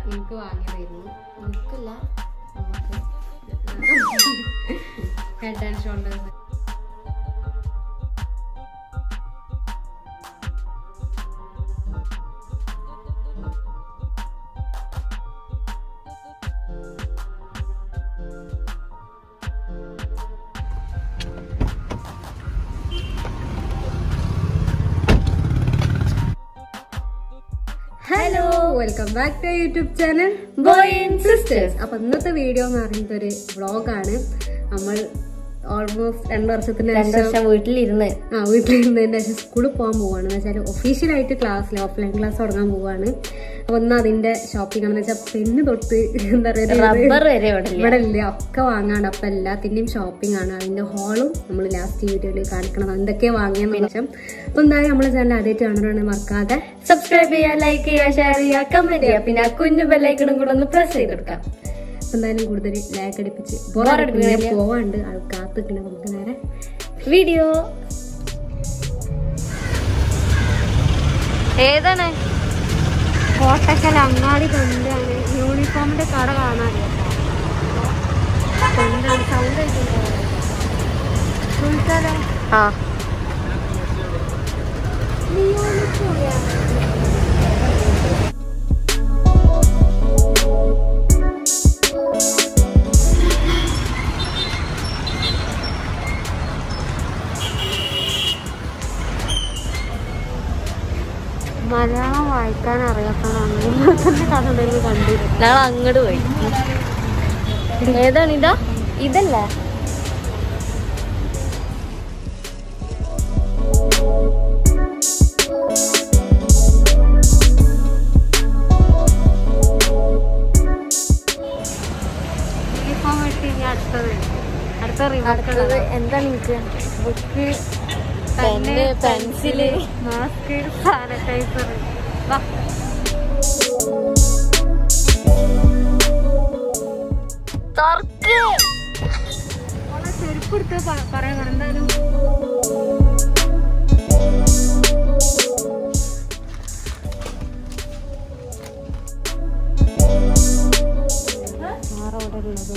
എനിക്ക് വാങ്ങിയതായിരുന്നു എനിക്കില്ല head and shoulders hello welcome back to YouTube channel boy and sisters അപ്പൊ ഇന്നത്തെ വീഡിയോ എന്ന് പറയുന്നത് ഒരു വ്ളോഗാണ് നമ്മൾ ഓൾമോസ്റ്റ് രണ്ട് വർഷത്തിന് രണ്ടു ശേഷം വർഷം വീട്ടിലിരുന്ന് ആ വീട്ടിലിരുന്നതിന്റെ ശേഷം സ്കൂളിൽ പോകാൻ പോവാണ് എന്ന് വെച്ചാൽ ഒഫീഷ്യലായിട്ട് ക്ലാസ്സിൽ ഓഫ്ലൈൻ ക്ലാസ് തുടങ്ങാൻ പോവാണ് അപ്പൊ ഒന്ന് അതിന്റെ ഷോപ്പിംഗ് ആണെന്ന് വെച്ചാൽ പെണ്ണ് തൊട്ട് എന്താ പറയുക റബ്ബർ വരെ ഇവിടെ ഇല്ല. ഇവിടെ ഇല്ല ഒക്കെ വാങ്ങാണ് അപ്പൊ എല്ലാത്തിന്റെയും ഷോപ്പിംഗ് ആണ് അതിന്റെ ഹോളും നമ്മൾ ലാസ്റ്റ് വീഡിയോയിൽ കാണിക്കണം എന്തൊക്കെയാ വാങ്ങിയെന്ന് വെച്ചാൽ അപ്പൊ എന്തായാലും നമ്മളെ ചാനൽ ആദ്യമായിട്ട് കാണുന്നതാണ് മറക്കാതെ സബ്സ്ക്രൈബ് ചെയ്യുക ലൈക്ക് ചെയ്യുക ഷെയർ ചെയ്യുക കമന്റ് ചെയ്യുക പിന്നെ ആ കുഞ്ഞു ബെല്ലൈക്കണും കൂടെ ഒന്ന് പ്രസ് ചെയ്ത് കൊടുക്കാം അപ്പൊ എന്തായാലും കൂടുതൽ ലാഗ് അടിപ്പിച്ച് ബോറടിപ്പിക്കുന്നില്ല. പോവാണ്ട് ആൾ കാത്തിട്ടുണ്ട് നമുക്ക് നേരെ വീഡിയോ ഏതാണ് കോട്ടക്കൽ അങ്ങാടി കൊണ്ടാണ് യൂണിഫോമിന്റെ കട കാണാറില്ല കൊണ്ടാണ് സൗണ്ട് ചോദിച്ചാലോ ആ മലയാളം വായിക്കാൻ അറിയാത്തതാണ് ഇന്നത്തെ കഥ ഉണ്ടെങ്കിൽ കണ്ടിരുന്നു ഞങ്ങൾ അങ്ങോട്ട് പോയി ഏതാണ് ഇതാ ഇതല്ല യൂണിഫോം ഇട്ട് ഇനി അടുത്തത് അടുത്ത അടുത്തത് റിവാർഡ് എന്താണ് എനിക്ക് book pen pencil mask sanitizer തുറക്ക് ചെരുപ്പ് എടുത്ത് പറയാൻ എന്തായാലും ആറവിടെ ഉള്ളത്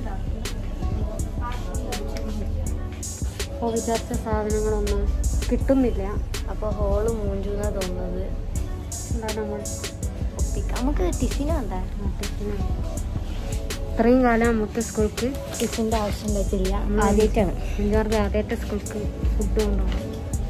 അപ്പോൾ വിചാരിച്ച സാധനങ്ങളൊന്നും കിട്ടുന്നില്ല അപ്പൊ ഹോള് മൂഞ്ചുന്നാ തോന്നുന്നത് എന്താണ് നമ്മൾ ഒപ്പിക്കാം നമുക്ക് ടിഫിൻ വേണ്ട ടിഫിന് ഇത്രയും കാലം നമുക്ക് സ്കൂൾക്ക് ടിഫിന്റെ ആവശ്യം ഉണ്ടായിട്ടില്ല ആദ്യമായിട്ടാണ് അഞ്ചാറ് ആദ്യമായിട്ട് സ്കൂൾക്ക് ഫുഡ് കൊണ്ടുപോകും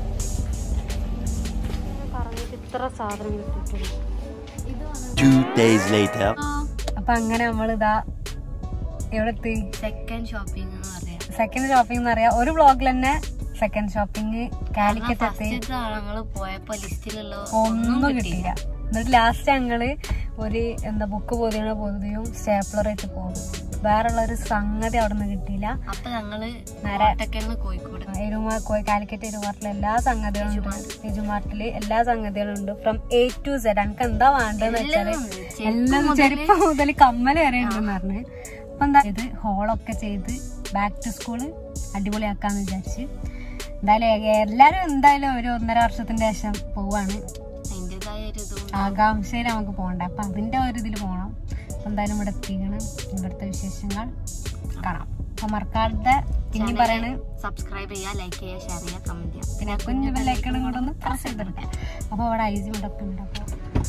പറഞ്ഞിട്ട് ഇത്ര സാധനം കിട്ടിയിട്ടുണ്ട് Two days later. അപ്പൊ അങ്ങനെ നമ്മളിതാ എവിടെ എത്തി സെക്കൻഡ് ഷോപ്പിംഗ് എന്ന് പറയാം സെക്കൻഡ് ഷോപ്പിംഗ് എന്ന് പറയാ ഒരു വ്ളോഗിൽ തന്നെ സെക്കൻഡ് ഷോപ്പിംഗ് കാലിക്കറ്റ് എത്തി ഫസ്റ്റ് ഞങ്ങള് പോയപ്പോ ലിസ്റ്റിലുള്ള ഒന്നും കിട്ടിയില്ല എന്നിട്ട് ലാസ്റ്റ് ഞങ്ങള് ഒരു എന്താ ബുക്ക് പൊതിയണ പൊതിയും സ്റ്റേപ്ലർ വെച്ച് പോകും വേറുള്ള ഒരു സംഗതി അവിടെ നിന്ന് കിട്ടിയില്ല അപ്പൊ ഞങ്ങള് നേരെ കോട്ടക്കലിന് കോഴിക്കോട് എരുമാ കോ- കാലിക്കറ്റ് എരുമാട്ടിൽ എല്ലാ സംഗതികളും ഉണ്ട് എജുമാർട്ടില് എല്ലാ സംഗതികളും ഉണ്ട് ഫ്രം എ ടു സെഡ് എനിക്ക് എന്താ വേണ്ടതെന്ന് വെച്ചാല് എല്ലാം ഉണ്ട്. എല്ലാം ചെരുപ്പ് മുതൽ കമ്മല് വരെ ഉണ്ടെന്ന് പറഞ്ഞ് അപ്പൊ എന്താ ഇത് ഹോളൊക്കെ ചെയ്ത് ബാക്ക് ടു സ്കൂള് അടിപൊളിയാക്കാന്ന് വിചാരിച്ച് എന്തായാലും ഏ- എല്ലാരും എന്തായാലും ഒരു ഒന്നര വർഷത്തിന്റെ ശേഷം പോവാണ് അതിന്റേതായ ഒരു ഇതും ആകാംക്ഷയിൽ നമുക്ക് പോകണ്ട അപ്പൊ അതിന്റെ ഒരു ഇതിൽ പോകണം അപ്പൊ എന്തായാലും ഇവിടെ എത്തിക്കണം ഇവിടുത്തെ വിശേഷങ്ങൾ കാണാം അപ്പൊ മറക്കാതെ പിന്നെ പറയണേ സബ്സ്ക്രൈബ് ചെയ്യുക ലൈക്ക് ചെയ്യുക ഷെയർ ചെയ്യുക കമന്റ് ചെയ്യുക പിന്നെ കുഞ്ഞു ബെല്ലൈക്കണും കൂടെ ഒന്ന് പ്രസ് ചെയ്തെടുക്കാം അപ്പോൾ അവിടെ ഐ ജി ഇവിടെ ഉണ്ട് അപ്പോൾ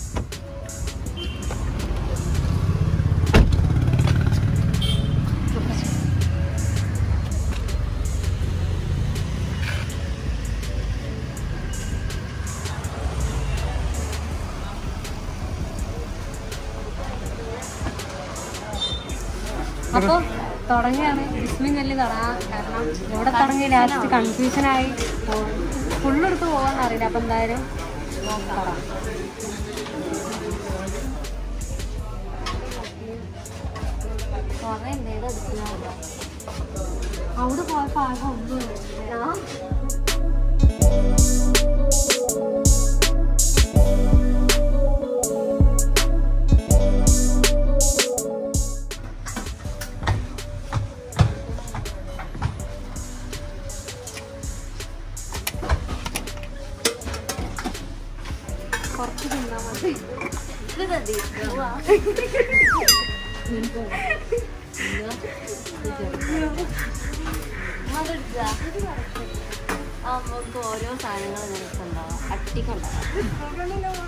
അപ്പോൾ തുടങ്ങിയാണ് വിസ്മിൻ കല്ല് തുടങ്ങാം കാരണം ഇവിടെ തുടങ്ങി ലാസ്റ്റ് കൺഫ്യൂഷനായി ഫുള്ളെടുത്ത് പോകാൻ അറിയില്ല അപ്പം എന്തായാലും തുടങ്ങാം കുറേ എന്തേലും എടുക്കുന്നുണ്ടോ അവിടെ പോയപ്പോൾ ആകെ ഒന്നും കുറച്ച് തിന്നാൽ മതി നമുക്ക് ഓരോ സാധനങ്ങൾ നിനക്കുണ്ടാവാം അട്ടിക്കുണ്ടാവാം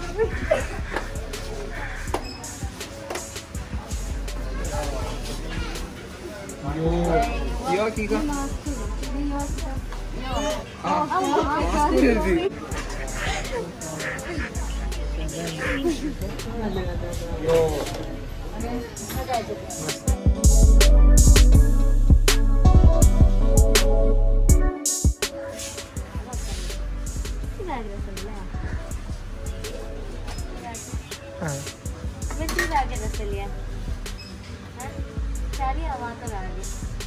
വലിയ ബാഗ് രസമില്ല ചളിയാവാത്ത ബാഗ്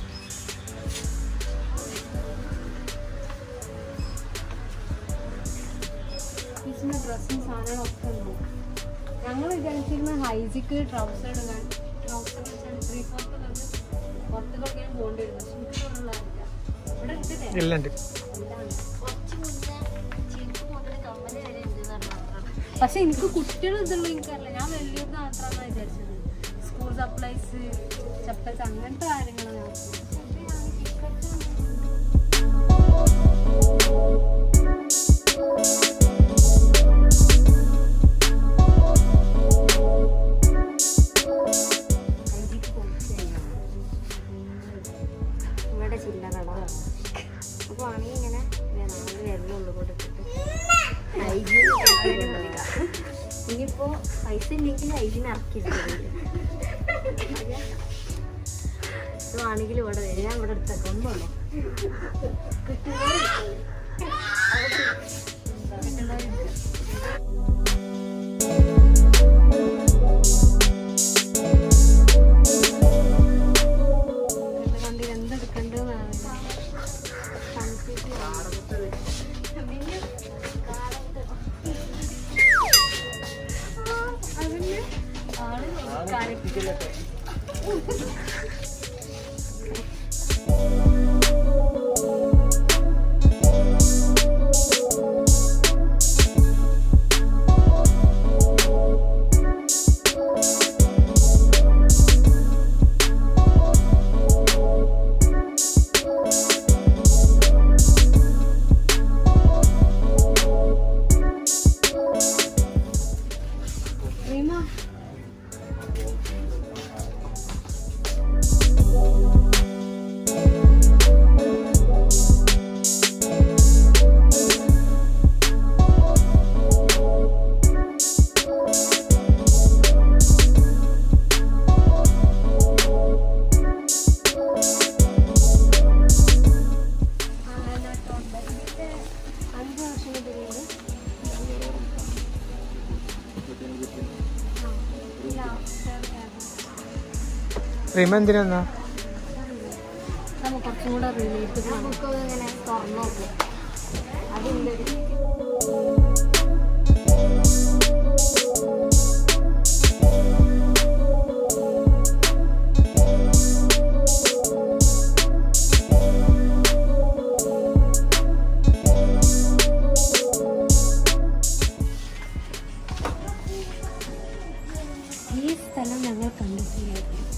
ടീച്ചറിന്റെ ഡ്രസ്സും സാധനങ്ങളൊക്കെ ഉണ്ട് ഞങ്ങൾ വിചാരിച്ചിരുന്ന ഹൈസിക്ക് ട്രൗസർ ഇടാൻ ട്രൗസർ ത്രീ ഫോർത്ത് കണ്ട് പുറത്തേക്കൊക്കെ പോകേണ്ടി വരും പക്ഷെ എനിക്ക് തോന്നുന്നില്ല ഇവിടെ ഇട്ടില്ലേ ഇല്ലുണ്ട് കുറച്ച് മുന്നേ ചീപ്പ് മുതൽ കമ്മല് വരെ ഉണ്ട് പറഞ്ഞു പക്ഷെ എനിക്ക് കുട്ടികൾ ഇതുള്ള എനിക്കറിയില്ല ഞാൻ വലിയത് മാത്രമാണ് വിചാരിച്ചത് സ്കൂൾ സപ്ലൈസ് ചപ്പൽസ് അങ്ങനത്തെ കാര്യങ്ങളാണ് ഞാൻ ഇവിടെ ചില്ലറട അപ്പൊ ആണെങ്കിൽ ഇങ്ങനെ ഞാൻ നാല് വിരലുള്ളു കൊടുത്തിട്ട് ഹൈജീൻ ഇനിയിപ്പോ പൈസ ഇല്ലെങ്കിൽ ഹൈജീൻ ഇറക്കിയിരിക്കുന്നത് ഇതാണെങ്കിൽ ഇവിടെ വരും ഞാൻ ഇവിടെ എടുത്തേക്ക് ഒന്നുമല്ലോ എന്റെ കണ്ടിൽ എന്തെടുക്കണ്ടെന്നാണ് റീമ അഞ്ച് വർഷം പിന്നീട് റീമ എന്തിനാ നമുക്ക് കുറച്ചും കൂടെ റിലേറ്റഡ് നമുക്ക് ഇങ്ങനെ തുറന്നു നോക്കും അതിൻ്റെ ഒരു ഈ സ്ഥലം ഞങ്ങൾ കണ്ടിട്ടില്ല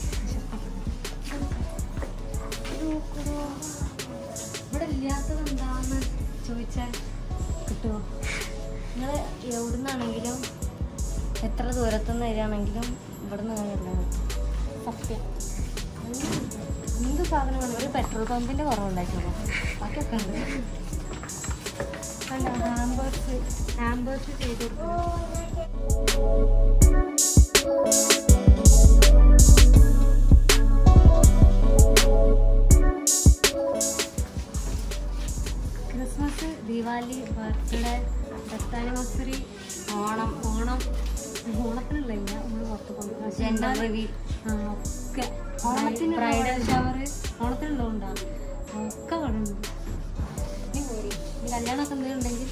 ഇവിടെ ഇല്ലാത്തത് എന്താന്ന് ചോദിച്ചാൽ കിട്ടുമോ നിങ്ങൾ എവിടുന്നാണെങ്കിലും എത്ര ദൂരത്തുനിന്ന് വരികയാണെങ്കിലും ഇവിടുന്ന് അങ്ങനെയല്ല സത്യം എന്ത് സാധനം വേണം ഒരു പെട്രോൾ പമ്പിന്റെ കുറവുണ്ടായിട്ടുള്ളൂ ബാക്കിയൊക്കെ ഉണ്ട് കണ്ടോ ഹാമ്പേഴ്സ് ഹാമ്പേഴ്സ് ചെയ്ത് കൊടുക്കുന്നത് Christmas Deepavali birthday death anniversary Onam Onam ഓണത്തിനുള്ള ഇല്ല നമ്മൾ പുറത്ത് പോകുന്നത് ജെൻഡർ റിവീൽ ആ ഒക്കെ ഓണത്തിന് ബ്രൈഡൽ ഷവർ ഓണത്തിനുള്ളതുണ്ടാവും ഒക്കെ ഇവിടെ ഉണ്ട് നീ പോരി ഈ കല്യാണമൊക്കെ എന്തെങ്കിലും ഉണ്ടെങ്കിൽ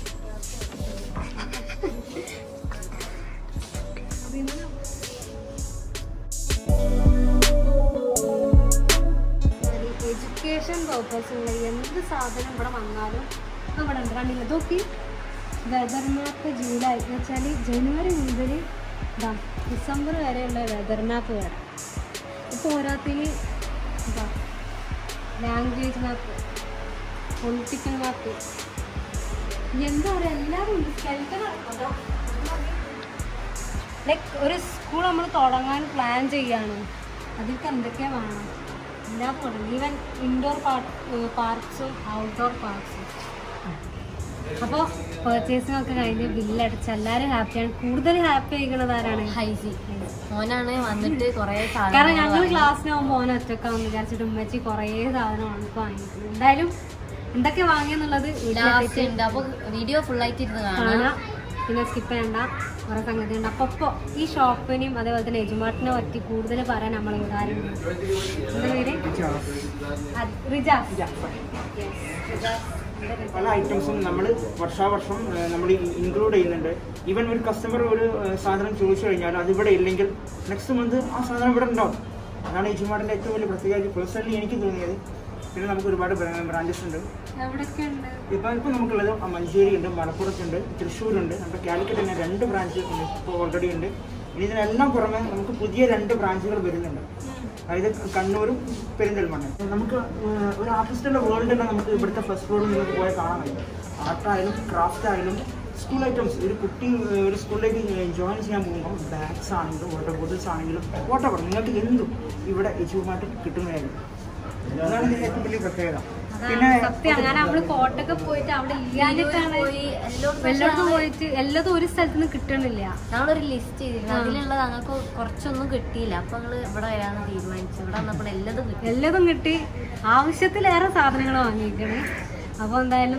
എഡ്യൂക്കേഷൻ പർപ്പസുള്ള എന്ത് സാധനം ഇവിടെ വന്നാലും ഇവിടെ ഉണ്ട് കണ്ടില്ല നോക്കി വെതർ മാപ്പ് ജൂലൈ എന്ന് വെച്ചാൽ ജനുവരി മുതൽ ഇതാ ഡിസംബർ വരെയുള്ള വെതർ മാപ്പ് വരാം ഇപ്പോൾ ഓരോത്തിന് ഇതാ ലാംഗ്വേജ് മാപ്പ് പൊളിറ്റിക്കൽ മാപ്പ് എന്താ പറയുക എല്ലാവരും ഉണ്ട് സ്കെൽറ്റൻ ലൈക്ക് ഒരു സ്കൂൾ നമ്മൾ തുടങ്ങാൻ പ്ലാൻ ചെയ്യാണ് അതിൽക്ക് എന്തൊക്കെയാ വേണം എല്ലാം തുടങ്ങി ഈവൻ ഇൻഡോർ പാർക്സും ഔട്ട്ഡോർ പാർക്സും അപ്പോൾ പർച്ചേസിംഗ് ഒക്കെ കഴിഞ്ഞ് ബില്ലടച്ച് എല്ലാവരും ഹാപ്പിയാണ് കൂടുതൽ ഹാപ്പി ആയിക്കണത് ആരാണ് ഹൈസി മോനാണ് വന്നിട്ട് കൊറേ കാരണം ഞങ്ങൾ ക്ലാസ്സിനാകുമ്പോൾ ഓൻ ഒറ്റക്കാന്ന് വിചാരിച്ചിട്ട് ഉമ്മച്ചി കുറേ സാധനമാണ് ഇപ്പോൾ വാങ്ങിക്കുന്നത് എന്തായാലും എന്തൊക്കെ വാങ്ങിയെന്നുള്ളത് ലാസ്റ്റ് ഉണ്ട് അപ്പൊ വീഡിയോ ഫുൾ ആയിട്ട് ഇരുന്ന് കാണാം കാണാം പിന്നെ സ്കിപ്പ് ചെയ്യണ്ട കുറേ സംഗതി ഉണ്ട് അപ്പോൾ ഇപ്പോൾ ഈ ഷോപ്പിനെയും അതേപോലെ തന്നെ എജുമാട്ടിനെ പറ്റി കൂടുതൽ പറയാൻ നമ്മൾ ഉദാഹരണം എന്താ പേര് അത് റിജാസ് Yes, റിജാസ്. എന്താ റിജാസ്? പല ഐറ്റംസും നമ്മൾ വർഷാവർഷം നമ്മൾ ഇൻക്ലൂഡ് ചെയ്യുന്നുണ്ട് ഈവൻ ഒരു കസ്റ്റമർ ഒരു ഏഹ്, സാധനം ചോദിച്ചു കഴിഞ്ഞാൽ അത് ഇവിടെ ഇല്ലെങ്കിൽ നെക്സ്റ്റ് മന്ത് ആ സാധനം ഇവിടെ ഉണ്ടാവും അതാണ് ഈ ജിമാർട്ടിൻ്റെ ഏറ്റവും വലിയ പ്രത്യേകത പേഴ്സണലി എനിക്ക് തോന്നിയത് പിന്നെ നമുക്ക് ഒരുപാട് ബ്രാഞ്ചസ് ഉണ്ട് എവിടെയൊക്കെ ഉണ്ട് ഇപ്പം ഇപ്പം നമുക്കുള്ളത് മഞ്ചേരി ഉണ്ട് മലപ്പുറത്തുണ്ട് തൃശ്ശൂരുണ്ട് നമ്മുടെ കാലിക്കറ്റ് തന്നെ രണ്ട് ബ്രാഞ്ച് ഇപ്പോൾ ഓൾറെഡി ഉണ്ട് ഇനി ഇതിനെല്ലാം പുറമെ നമുക്ക് പുതിയ രണ്ട് ബ്രാഞ്ചുകൾ വരുന്നുണ്ട് അതായത് കണ്ണൂരും പെരിന്തൽമണ്ണ നമുക്ക് ഏഹ്, ഒരു ആർട്ടിസ്റ്റിൻ്റെ വേൾഡ് തന്നെ നമുക്ക് ഇവിടുത്തെ ഫസ്റ്റ് ഫ്ലോറിൽ നിങ്ങൾക്ക് പോയാൽ കാണാൻ കഴിയും ആർട്ടായാലും ക്രാഫ്റ്റ് ആയാലും സ്കൂൾ ഐറ്റംസ് ഒരു കുട്ടി ഏഹ്, ഒരു സ്കൂളിലേക്ക് ജോയിൻ ചെയ്യാൻ പോകുമ്പോൾ ബാഗ്സ് ആണെങ്കിലും വാട്ടർ ബോട്ടിൽസ് ആണെങ്കിലും വാട്ടർ നിങ്ങൾക്ക് എന്തും ഇവിടെ എച്ചുമായിട്ട് കിട്ടുന്നതായിരിക്കും അതാണ് ഇതിൻ്റെ ഏറ്റവും വലിയ പ്രത്യേകത പിന്നെ സത്യമാണ് കാരണം നമ്മള് കോട്ടൊക്കെ പോയിട്ട് അവിടെ ഇല്ലാഞ്ഞിട്ടാണ് പോയി എല്ലായിടത്തും എല്ലായിടത്തും പോയിട്ട് എല്ലാതും ഒരു സ്ഥലത്ത് നിന്ന് കിട്ടണില്ല ഞങ്ങളൊരു ലിസ്റ്റ് ചെയ്തിരുന്നു അതിലുള്ളത് ഞങ്ങൾക്ക് കുറച്ചൊന്നും കിട്ടിയില്ല അപ്പൊ ഞങ്ങള് ഇവിടെ വരാന്ന് തീരുമാനിച്ചു ഇവിടെ വന്നപ്പോൾ എല്ലാതും കിട്ടി എല്ലാതും കിട്ടി ആവശ്യത്തിലേറെ സാധനങ്ങൾ വാങ്ങിക്കണേ അപ്പോൾ എന്തായാലും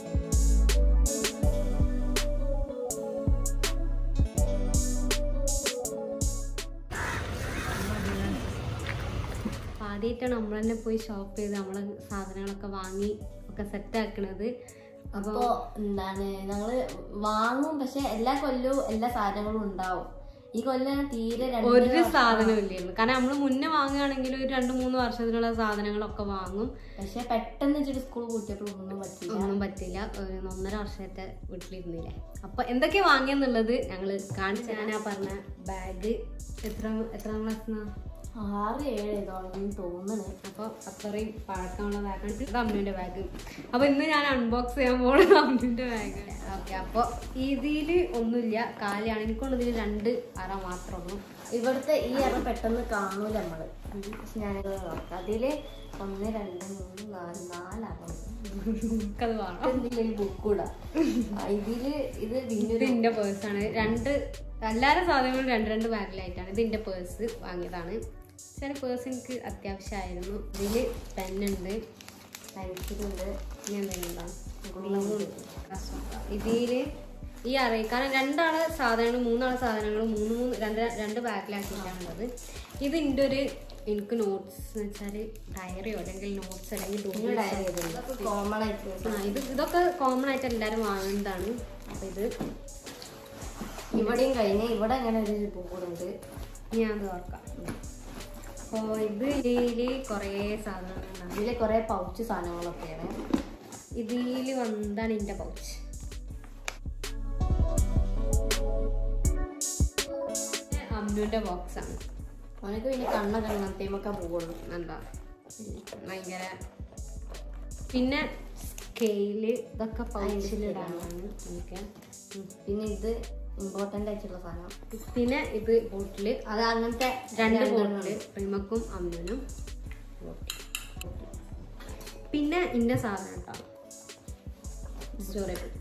ആദ്യമായിട്ടാണ് നമ്മൾ തന്നെ പോയി ഷോപ്പ് ചെയ്ത് നമ്മളെ സാധനങ്ങളൊക്കെ വാങ്ങി ഒക്കെ സെറ്റ് ആക്കണത് അപ്പോ എന്താണ് ഞങ്ങള് വാങ്ങും പക്ഷെ എല്ലാ കൊല്ലവും എല്ലാ സാധനങ്ങളും ഉണ്ടാവും ഈ കൊല്ലം തീരെ രണ്ട് ഒരു സാധനവും ഇല്ലായിരുന്നു കാരണം നമ്മൾ മുന്നേ വാങ്ങുകയാണെങ്കിൽ ഒരു രണ്ട് മൂന്ന് വർഷത്തിനുള്ള സാധനങ്ങളൊക്കെ വാങ്ങും പക്ഷെ പെട്ടെന്ന് വെച്ചിട്ട് സ്കൂൾ കൂട്ടിയപ്പോൾ ഒന്നും പറ്റില്ല ഒന്നും പറ്റില്ല ഒരു ഒന്നര വർഷത്തെ വീട്ടിലിരുന്നില്ലേ അപ്പൊ എന്തൊക്കെ വാങ്ങിയെന്നുള്ളത് ഞങ്ങൾ കാണിച്ചു ഞാൻ ആ പറഞ്ഞ ബാഗ് എത്ര എത്ര ക്ലാസ് ആറ് ഏഴ് ഏതോളം തോന്നണേ അപ്പൊ അത്രയും പഴക്കമുള്ള ബാഗാണ് ഇത് അമ്മുവിന്റെ ബാഗ് അപ്പൊ ഇന്ന് ഞാൻ അൺബോക്സ് ചെയ്യാൻ പോകുന്നത് അമ്മുവിന്റെ ബാഗ് ഓക്കെ അപ്പൊ ഇതില് ഒന്നുമില്ല കാലിയാണ് എനിക്കുള്ളത് ഇതിൽ രണ്ട് അറ മാത്രമേ ഉള്ളൂ ഇവിടുത്തെ ഈ അറ പെട്ടെന്ന് കാണൂല നമ്മള് പക്ഷെ ഞാനിത് നോക്കാം അതില് ഒന്ന് രണ്ട് മൂന്ന് നാല് നാലറ നമുക്കത് വേണം ബുക്കൂടാ ഇതില് ഇത് ഇത് വലിയൊരു എന്റെ പേഴ്സാണ് രണ്ട് എല്ലാവരുടെ സാധനങ്ങളും രണ്ട് രണ്ട് ബാഗിലായിട്ടാണ് ഇത് എന്റെ പേഴ്സ് വാങ്ങിയതാണ് ചില പേഴ്സ് എനിക്ക് അത്യാവശ്യമായിരുന്നു ഇതില് പെന്നുണ്ട് പെൻസിലുണ്ട് ഇനി എന്തെങ്കിലും ഇതില് ഈ അറേ കാരണം രണ്ടാളെ സാധനങ്ങൾ മൂന്നാളെ സാധനങ്ങൾ മൂന്ന് മൂന്ന് രണ്ട് രണ്ട് ബാഗിലാക്കിയിട്ടാണുള്ളത് ഇത് എൻ്റെ ഒരു എനിക്ക് നോട്ട്സ് എന്ന് വെച്ചാൽ ഡയറിയോ അല്ലെങ്കിൽ നോട്ട്സ് അല്ലെങ്കിൽ ഡോക്യുമെന്റ്സ് കോമൺ ആയിട്ട് ആ ഇത് ഇതൊക്കെ കോമൺ ആയിട്ട് എല്ലാവരും വാങ്ങുന്നതാണ് അപ്പൊ ഇത് ഇവിടെയും കഴിഞ്ഞ് ഇവിടെ അങ്ങനെ ഒരു ബുക്കുണ്ട് ഞാൻ അത് ഓർക്കാം അപ്പോൾ ഇത് ഇതിൽ കുറേ സാധനങ്ങളുണ്ടാകും ഇതില് കുറെ പൗച്ച് സാധനങ്ങളൊക്കെയാണ് ഇതിൽ വന്നതാണ് എൻ്റെ പൗച്ച് അമ്മുവിൻ്റെ ബോക്സാണ് അവനക്ക് പിന്നെ കണ്ണൊക്കെ അങ്ങനത്തേമൊക്കെ പോകുള്ളൂ എന്താ ഭയങ്കര പിന്നെ സ്കെയില് ഇതൊക്കെ പൗച്ചിലിടാനാണ് എനിക്ക് പിന്നെ ഇത് ഇമ്പോർട്ടൻ്റ് ആയിട്ടുള്ള സാധനം പിന്നെ ഇത് ബോട്ടില് അത് അങ്ങനത്തെ രണ്ട് ബോട്ടില് പ്രിമക്കും അമ്മുവിനും പിന്നെ ഇന്ന സാധനം കേട്ടോ സ്റ്റോറി ബുക്ക്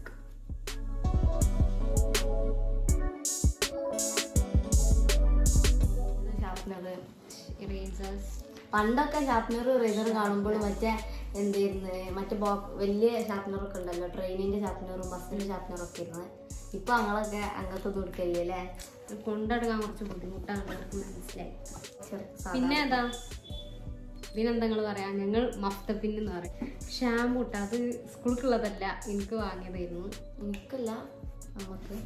ഷാർപ്നർ ഇറേസേഴ്സ് പണ്ടൊക്കെ ഷാർപ്നർ റേസർ കാണുമ്പോൾ മറ്റേ എന്തായിരുന്നു മറ്റേ ബോക്സ് വലിയ ഷാർപ്നറൊക്കെ ഉണ്ടല്ലോ ട്രെയിനിന്റെ ഷാർപ്നറും ബസ്സിന്റെ ഷാർപ്നറും ഒക്കെ ഇരുന്ന് ഇപ്പൊ ഞങ്ങളൊക്കെ അങ്ങനത്തെ കൊടുക്കല്ലേ അല്ലേ കൊണ്ടെടുക്കാൻ കുറച്ച് ബുദ്ധിമുട്ടാണ് അവർക്ക് മനസ്സിലായി ചെറു സാധനം. പിന്നെ ഏതാ ഇതിനെന്താ നിങ്ങൾ പറയാ ഞങ്ങൾ മഫ്തപ്പിൻ എന്ന് പറയും ഷാമ്പു ഇട്ട അത് സ്കൂൾക്കുള്ളതല്ല എനിക്ക് വാങ്ങിയതായിരുന്നു എനിക്കല്ല നമുക്ക്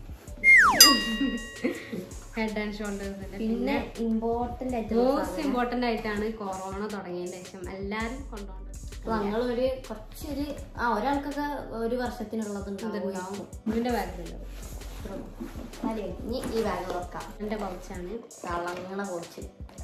ഹെഡ് ആൻഡ് ഷോൾഡേഴ്സിന്റെ പിന്നെ ഇമ്പോർട്ടൻ്റ് ആയിട്ടുള്ള മോസ്റ്റ് ഇമ്പോർട്ടന്റ് ആയിട്ടാണ് കൊറോണ തുടങ്ങിയതിന് ശേഷം എല്ലാരും കൊണ്ടുപോകേണ്ടത് ഞങ്ങളൊരു കുറച്ചൊരു ആ ഒരാൾക്കൊക്കെ ഒരു വർഷത്തിനുള്ളത് ഇതുണ്ടാവും ഇതിന്റെ ബാഗിലുള്ളത് അതെ ഇനി ഈ ബാഗ് തുറക്കാം എൻ്റെ പൗച്ചാണ് തളങ്ങണ പോച്ച്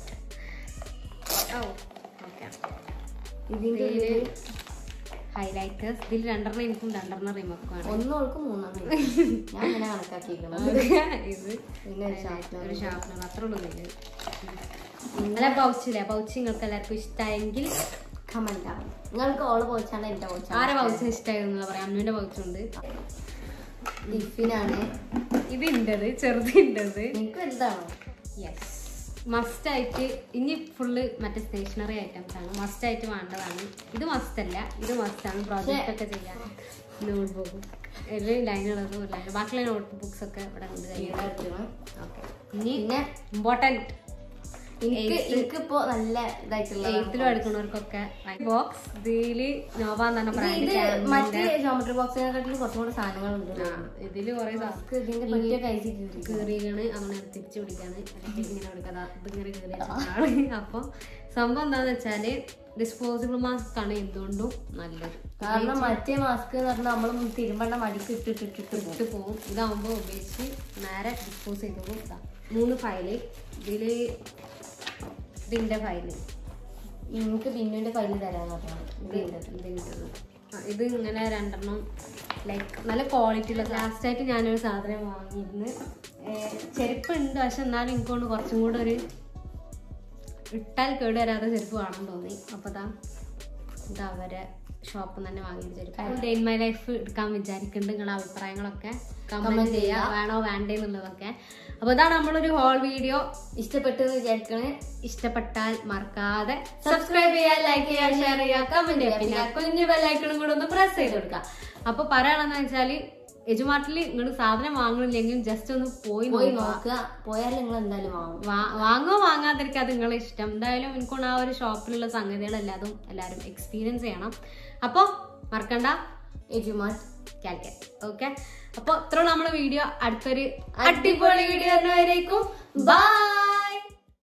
ഓ ഓക്കെ ഇതിന്റെ ഇതില് ഉള്ളില് ഹൈലൈറ്റേഴ്സ് ഇതിൽ രണ്ടെണ്ണം എനിക്കും രണ്ടെണ്ണം റിമോക്കാണ് ഒന്നോൾക്ക് മൂന്നെണ്ണം ഞാൻ അങ്ങനെ കണക്കാക്കിയിരിക്കണം ഇത് പിന്നെ ഒരു ഷാർപ്പ്നർ ഒരു ഷാർപ്നർ അത്ര ഉള്ളൂ ഇതില് ഇന്നലെ പൗച്ചില്ലേ പൗച്ച് നിങ്ങൾക്ക് എല്ലാവർക്കും ഇഷ്ടമായെങ്കിൽ കമന്റ് നിങ്ങൾക്ക് ഓള് പോച്ചാണ് എന്റെ പോച്ചാണ് ആരെ പൗച്ച് ഇഷ്ടമായിരുന്നു പറയാം അന്നുവിന്റെ പൗച്ചുണ്ട് ടിഫിനാണ് ഇത് ഇൻ്റെത് ചെറുതിൻ്റെത് എനിക്ക് വലുതാണോ യെസ് മസ്റ്റ് ആയിട്ട് ഇനി ഫുള്ള് മറ്റേ സ്റ്റേഷനറി ഐറ്റംസ് ആണ് മസ്റ്റ് ആയിട്ട് വേണ്ടതാണ് ഇത് മസ്റ്റ് അല്ല ഇത് മസ്റ്റ് ആണ് പ്രോജക്റ്റ് ഒക്കെ ചെയ്യാൻ നോട്ട് ബുക്കും ഇതിൽ ലൈനുള്ളത് ഒരു ലൈൻ ബാക്കിയുള്ള നോട്ട് ബുക്സ് ഒക്കെ ഇവിടെ ഉണ്ട് കയ്യിൽ എടുക്കണം ഓക്കെ ഇനി പിന്നെ ഇമ്പോർട്ടൻറ്റ് എനിക്ക് എനിക്കിപ്പോ നല്ല ഇതായിട്ടുള്ള എയ്ത്തിലും എടുക്കുന്നവർക്കൊക്കെ ബോക്സ് ഇതില് നോവ എന്ന് പറഞ്ഞ ഇത് ബ്രാൻഡ് മറ്റേ ജോമെട്രി ബോക്സിനെക്കാട്ടിലും കുറച്ചും കൂടെ സാധനങ്ങളുണ്ട് ഇതില് കുറെ നമുക്ക് ഇതിന്റെ പറ്റിയ കഴിച്ച് കീറിയാണ് അതുകൊണ്ട് തിരിച്ചു പിടിക്കാണ് അല്ലെങ്കിൽ ഇങ്ങനെ പിടിക്കാതെ ഇതിങ്ങനെ കീറി വെച്ചിട്ടാണ് അപ്പൊ സംഭവം എന്താന്ന് വെച്ചാല് ഡിസ്പോസിബിൾ മാസ്ക് ആണ് എന്തുകൊണ്ടും നല്ലത് കാരണം മറ്റേ മാസ്ക് എന്ന് പറഞ്ഞാൽ നമ്മൾ തിരുമ്പണ്ട മടിക്ക് ഇട്ടിട്ടിട്ടിട്ട് ഇട്ട് പോവും ഇതാവുമ്പോ ഉപയോഗിച്ച് നേരെ ഡിസ്പോസ് ചെയ്ത് പോകും ഇതാ മൂന്ന് ഫയല് ഇതില് ഇതിന്റെ ഫയല് എനിക്ക് പിന്നീട് കയ്യിൽ തരാൻ പറഞ്ഞു ഇതിൻ്റെത്. ആ, ഇത് ഇങ്ങനെ രണ്ടെണ്ണം ലൈക്ക് നല്ല ക്വാളിറ്റി ഉള്ള ലാസ്റ്റ് ആയിട്ട് ഞാനൊരു സാധനം വാങ്ങിയിരുന്നു ചെരുപ്പ് ഉണ്ട് പക്ഷെ എന്നാലും എനിക്കൊണ്ട് കുറച്ചും കൂടെ ഒരു ഇട്ടാൽ കേട് വരാതെ ചെരുപ്പ് വേണം തോന്നി അപ്പൊ ദാ ഇത് അവരെ ഷോപ്പിൽ തന്നെ വാങ്ങിയ ചെരുപ്പ് ഡേ ഇൻ മൈ ലൈഫ് എടുക്കാൻ വിചാരിക്കുന്നുണ്ട് നിങ്ങളുടെ അഭിപ്രായങ്ങളൊക്കെ കമന്റ് ചെയ്യുക വേണോ വേണ്ടേ എന്നുള്ളതൊക്കെ അപ്പൊ ഇതാണ് നമ്മളൊരു ഹോൾ വീഡിയോ ഇഷ്ടപ്പെട്ടു എന്ന് വിചാരിക്കണേ ഇഷ്ടപ്പെട്ടാൽ മറക്കാതെ സബ്സ്ക്രൈബ് ചെയ്യുക ലൈക്ക് ചെയ്യുക ഷെയർ ചെയ്യുക കമന്റ് ചെയ്യുക പിന്നെ ആ കുഞ്ഞു ബെല്ലൈക്കണും കൂടെ ഒന്ന് പ്രസ് ചെയ്ത് കൊടുക്കുക അപ്പൊ പറയണെന്ന് വെച്ചാല് യജുമാട്ടിൽ നിങ്ങൾ സാധനം വാങ്ങണില്ലെങ്കിൽ ജസ്റ്റ് ഒന്ന് പോയി പോയി നോക്കുക നോക്കുക പോയാൽ നിങ്ങൾ എന്തായാലും വാങ്ങും വാ- വാങ്ങോ വാങ്ങാതിരിക്കുക അത് നിങ്ങളെ ഇഷ്ടം എന്തായാലും എനിക്കൊണ്ട് ആ ഒരു ഷോപ്പിലുള്ള സംഗതികളെല്ലാതും എല്ലാവരും എക്സ്പീരിയൻസ് ചെയ്യണം അപ്പോൾ മറക്കണ്ട എജുമാട്ട് കാലിക്കറ്റ് ഓക്കെ അപ്പോൾ ഇത്ര നമ്മളെ വീഡിയോ അടുത്തൊരു അടിപൊളി വീഡിയോ വരുന്നവരേക്കും ബൈ